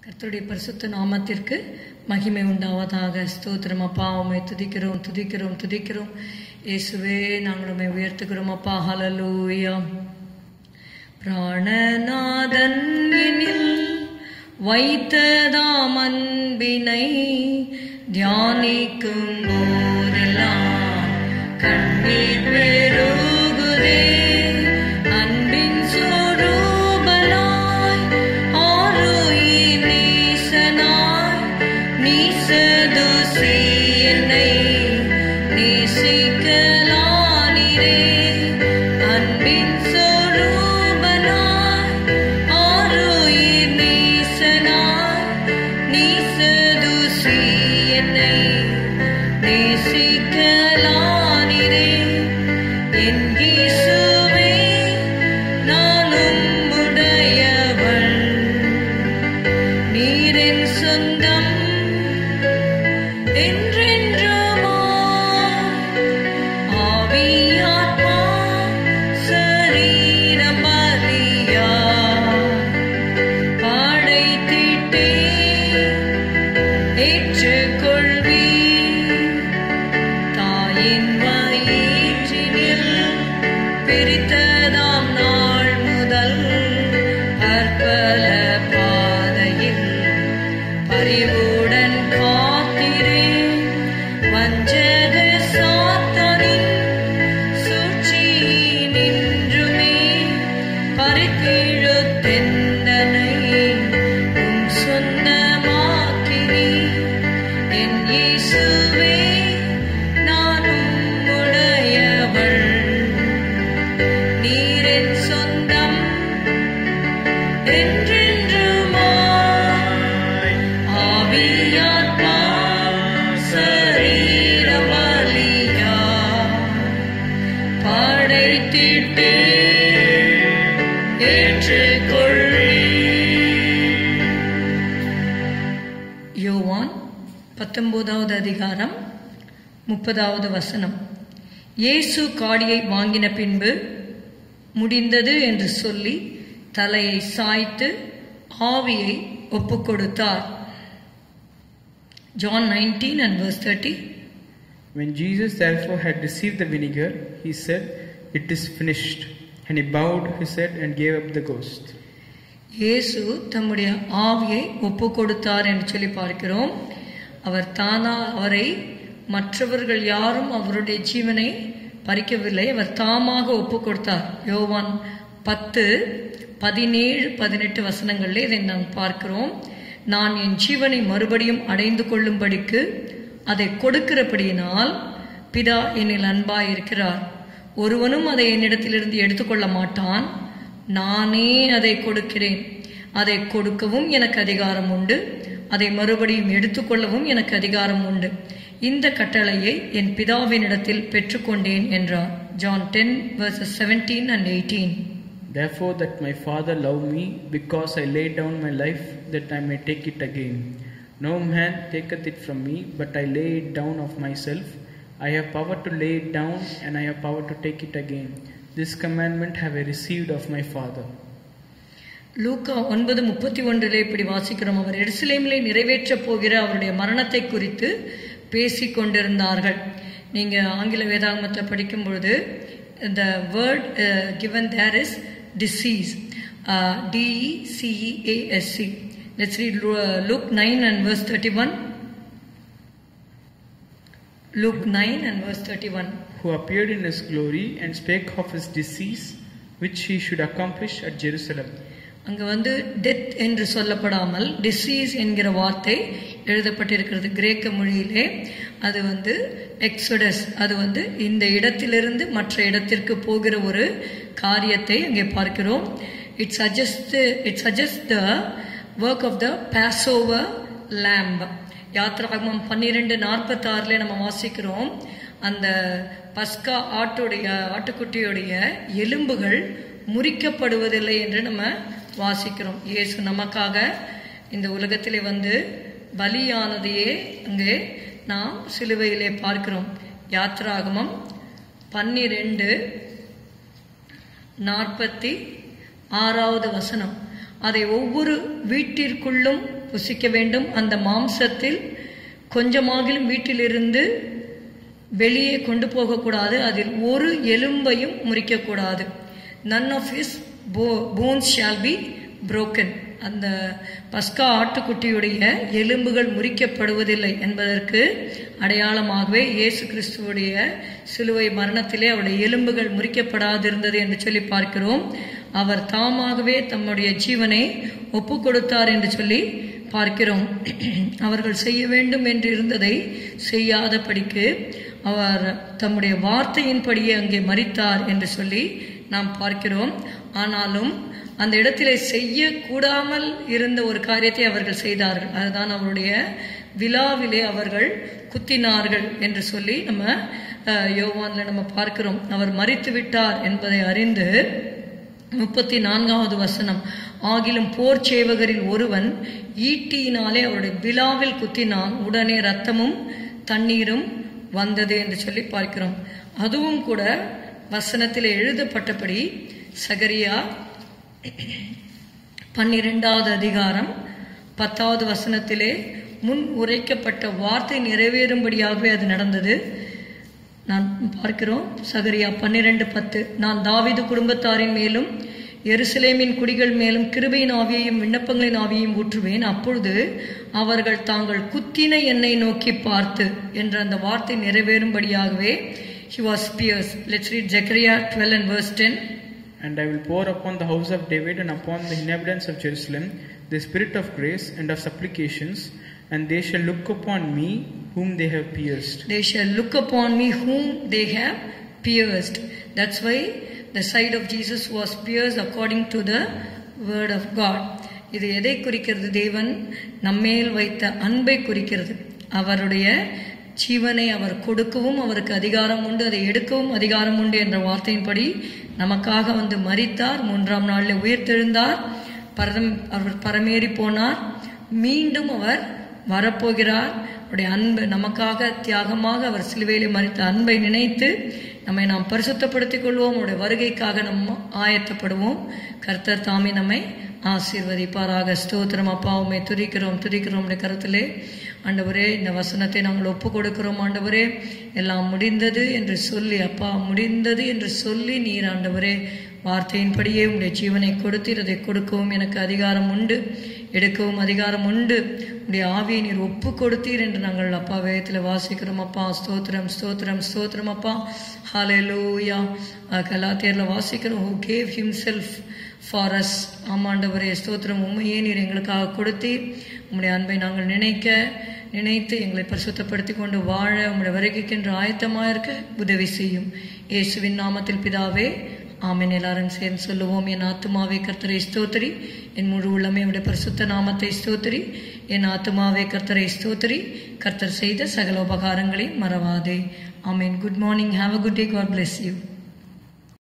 கர்த்தருடைய பரிசுத்த நாமத்திற்கு மகிமை உண்டாவதாக ஸ்தோத்திரம் அப்பா உண்மை துதிக்கிறோம் துதிக்கிறோம் துதிக்கிறோம் இயேசுவே நாங்கள் உண்மை உயர்த்துகிறோம் அப்பா ஹலலூயா பிராணநாதன் எனில் வைத்ததாம் அன்பினை தியானிக்கும் போதெல்லாம் கண்ணீர் பெருகுதே அன்பின் சொரூபனாய் ஆருயிர் நேசனாய் நீசதுசி என்னை நேசிக்கலானிரே அன்பின் சொரூபனாய் ஆருயிர் நேசனாய் நீசதுசி என்னை நேசிக்கலானிரே என் இயேசுவே நான் உம்முடையவள் நீரின் சொந்தம் என்றென்றுமா ஆவியாத்மா சரீரம் பலியா படைத்திட்டே ஏற்றுக்கொள்வி தாயின் வயிற்றினில் பிரித்ததாம் நாள் முதல் பற்பல பாதையில் பரிவுடன் காத்திரே வஞ்சக சாத்தனின் சூழ்ச்சி நின்றுமே பறித்திழு தெந்தனை உம் சொந்தமாக்கினி என் இயேசுவே நான் உம்முடையவள் நீரின் சொந்தம் என்றென்றுமாய் ஆவியாத்மா சரீரபலியா படைத்திட்டே ஏற்றுக்கொள்ளி யோவான் பத்தொன்பதாவது அதிகாரம் முப்பதாவது வசனம் இயேசு காடியை வாங்கின பின்பு முடிந்தது என்று சொல்லி தலையை சாய்த்து ஆவியை ஒப்புக்கொடுத்தார் John nineteen and verse thirty When Jesus therefore had received the vinegar, he said, It is finished. And he bowed his head and gave up the ghost. இயேசு தம்முடைய ஆவியை ஒப்பு கொடுத்தார் என்று சொல்லி பார்க்கிறோம் அவர் தானா அவரை மற்றவர்கள் யாரும் அவருடைய ஜீவனை பறிக்கவில்லை அவர் தாமாக ஒப்பு கொடுத்தார் யோவான் பத்து பதினேழு பதினெட்டு வசனங்களில் இதை நாம் பார்க்கிறோம் நான் என் ஜீவனை மறுபடியும் அடைந்து கொள்ளும்படிக்கு அதை கொடுக்கிறபடியினால் பிதா என்னில் அன்பாய் இருக்கிறார் ஒருவனும் அதை என்னிடத்திலிருந்து எடுத்துக்கொள்ள மாட்டான் நானே அதை கொடுக்கிறேன் அதை கொடுக்கவும் எனக்கு அதிகாரம் உண்டு அதை மறுபடியும் எடுத்துக்கொள்ளவும் எனக்கு அதிகாரம் உண்டு இந்த கட்டளையை என் பிதாவினிடத்தில் பெற்றுக்கொண்டேன் என்றார் John ten verses seventeen and eighteen Therefore, that my Father loved me, because I laid down my life, that I may take it again. No man taketh it from me, but I lay it down of myself. I have power to lay it down, and I have power to take it again. This commandment have I received of my Father. லூக்கா ஒன்பது முப்பத்தி ஒன்றிலே இப்படி வாசிக்கிறோம் அவர் எருசலேமிலே நிறைவேற்றப் போகிற அவருடைய மரணத்தை குறித்து பேசிக் கொண்டிருந்தார்கள் நீங்க ஆங்கில வேதாகமத்தை படிக்கும் பொழுது the word uh, given there is disease uh, d e c e a s c let's read Lu- uh, luke 9 and verse 31 luke 9 and verse 31 Who appeared in his glory and spake of his disease, which he should accomplish at Jerusalem. அங்க வந்து death என்று சொல்லப்படாமல் disease என்கிற வார்த்தை எழுதப்பட்டிருக்கிறது கிரேக்க மொழியிலே அது வந்து எக்ஸோடஸ் அது வந்து இந்த இடத்திலிருந்து மற்ற இடத்திற்கு போகிற ஒரு காரியத்தை அங்கே பார்க்கிறோம் it suggest it suggest the work of the passover lamb யாத்ராகமம் பன்னிரெண்டு நாற்பத்தாறுல நம்ம வாசிக்கிறோம் அந்த பஸ்கா ஆட்டுடைய ஆட்டுக்குட்டியுடைய எலும்புகள் முறிக்கப்படுவதில்லை என்று நம்ம வாசிக்கிறோம் இயேசு நமக்காக இந்த உலகத்திலே வந்து பலியானதையே அங்கே நாம் சிலுவையிலே பார்க்கிறோம் யாத்ராகமம் பன்னிரெண்டு நாற்பத்தி ஆறாவது வசனம் அதை ஒவ்வொரு வீட்டிற்குள்ளும் புசிக்க வேண்டும் அந்த மாம்சத்தில் கொஞ்சமாகிலும் வீட்டிலிருந்து வெளியே கொண்டு போகக்கூடாது அதில் ஒரு எலும்பையும் முறிக்கக்கூடாது none of his bones shall be broken அந்த பஸ்கா ஆட்டுக்குட்டியுடைய எலும்புகள் முறிக்கப்படுவதில்லை என்பதற்கு அடையாளமாகவே இயேசு கிறிஸ்துவுடைய சிலுவை மரணத்திலே அவருடைய எலும்புகள் முறிக்கப்படாதிருந்தது என்று சொல்லி பார்க்கிறோம் அவர் தாமாகவே தம்முடைய ஜீவனை ஒப்பு கொடுத்தார் என்று சொல்லி பார்க்கிறோம் அவர்கள் செய்ய வேண்டும் என்று இருந்ததை செய்யாதபடிக்கு அவர் தம்முடைய வார்த்தையின்படியே அங்கே மறித்தார் என்று சொல்லி நாம் பார்க்கிறோம் ஆனாலும் அந்த இடத்திலே செய்யக்கூடாமல் இருந்த ஒரு காரியத்தை அவர்கள் செய்தார்கள் அதுதான் அவருடைய விழாவிலே அவர்கள் குத்தினார்கள் என்று சொல்லி நம்ம அஹ், யோவான்ல நம்ம பார்க்கிறோம் அவர் மறித்து விட்டார் என்பதை அறிந்து முப்பத்தி நான்காவது வசனம் ஆகிலும் போர் சேவகரில் ஒருவன் ஈட்டியினாலே அவருடைய விழாவில் குத்தினான் உடனே ரத்தமும் தண்ணீரும் வந்தது என்று சொல்லி பார்க்கிறோம் அதுவும் கூட வசனத்தில் எழுதப்பட்டபடி சகரியா பன்னிரெண்டாவது அதிகாரம் பத்தாவது வசனத்திலே முன் உரைக்கப்பட்ட வார்த்தை நிறைவேறும்படியாகவே அது நடந்தது நான் பார்க்கிறோம் சகரியா பன்னிரெண்டு பத்து நான் தாவீது குடும்பத்தாரின் மேலும் எருசலேமின் குடிகள் மேலும் கிருபையின் ஆவியையும் விண்ணப்பங்களின் ஆவியையும் ஊற்றுவேன் அப்பொழுது அவர்கள் தாங்கள் குத்தின என்னை நோக்கி பார்த்து என்ற அந்த வார்த்தை நிறைவேறும்படியாகவே he was pierced let's read Zechariah 12 and verse 10 And I will pour upon the house of David and upon the inhabitants of Jerusalem the spirit of grace and of supplications, and they shall look upon me whom they have pierced. They shall look upon me whom they have pierced. That's why the side of Jesus was pierced according to the word of God. இது எதை குறிக்கிறது தேவன் நம்மேல் வைத்த அன்பை குறிக்கிறது அவருடைய ஜீவனை அவர் கொடுக்கவும் அவருக்கு அதிகாரம் உண்டு அதை எடுக்கவும் அதிகாரம் உண்டு என்ற வார்த்தையின்படி நமக்காக வந்து மரித்தார் மூன்றாம் நாளில் உயிர்த்தெழுந்தார் பரம் அவர் பரமேறி போனார் மீண்டும் அவர் வரப்போகிறார் அவருடைய அன்பு நமக்காக தியாகமாக அவர் சிலுவையிலே மறித்த அன்பை நினைத்து நம்மை நாம் பரிசுத்தப்படுத்திக் கொள்வோம் அவருடைய வருகைக்காக நம்ம ஆயத்தப்படுவோம் கர்த்தர் தாமே நம்மை ஆசீர்வதிப்பாராக ஸ்தோத்திரம் அப்பா உண்மை துதிக்கிறோம் துதிக்கிறோம் உடைய கருத்திலே ஆண்டவரே இந்த வசனத்தை நாங்கள் ஒப்பு கொடுக்கிறோம் ஆண்டவரே எல்லாம் முடிந்தது என்று சொல்லி அப்பா முடிந்தது என்று சொல்லி நீர் ஆண்டவரே வார்த்தையின்படியே உடைய ஜீவனை கொடுத்தீர் அதை கொடுக்கவும் எனக்கு அதிகாரம் உண்டு எடுக்கவும் அதிகாரம் உண்டு உடைய ஆவியை நீர் ஒப்பு கொடுத்தீர் என்று நாங்கள் அப்பா வேதத்தில் வாசிக்கிறோம் அப்பா ஸ்தோத்திரம் ஸ்தோத்திரம் ஸ்தோத்திரம் அப்பா ஹalleluya கலாத்தியரில் வாசிக்கிறோம் who gave himself for us ஆமாண்டவரே ஸ்தோத்திரம் உண்மையே நீர் எங்களுக்காக கொடுத்தீர் உம்முடைய அன்பை நாங்கள் நினைக்க நினைத்து எங்களை பரிசுத்தப்படுத்தி கொண்டு வாழ உம்முடைய வருகைக்கென்று ஆயத்தமாக இருக்க உதவி செய்யும் இயேசுவின் நாமத்தில் பிதாவே ஆமென் எல்லாரும் சேர்ந்து சொல்லுவோம் என் ஆத்துமாவே கர்த்தரை ஸ்தோத்திரி என் முழு உள்ளமே உடைய பரிசுத்த நாமத்தை ஸ்தோத்திரி என் ஆத்துமாவே கர்த்தரை ஸ்தோத்திரி கர்த்தர் செய்த சகல உபகாரங்களை மறவாதே ஆமென் good morning have a good day God bless you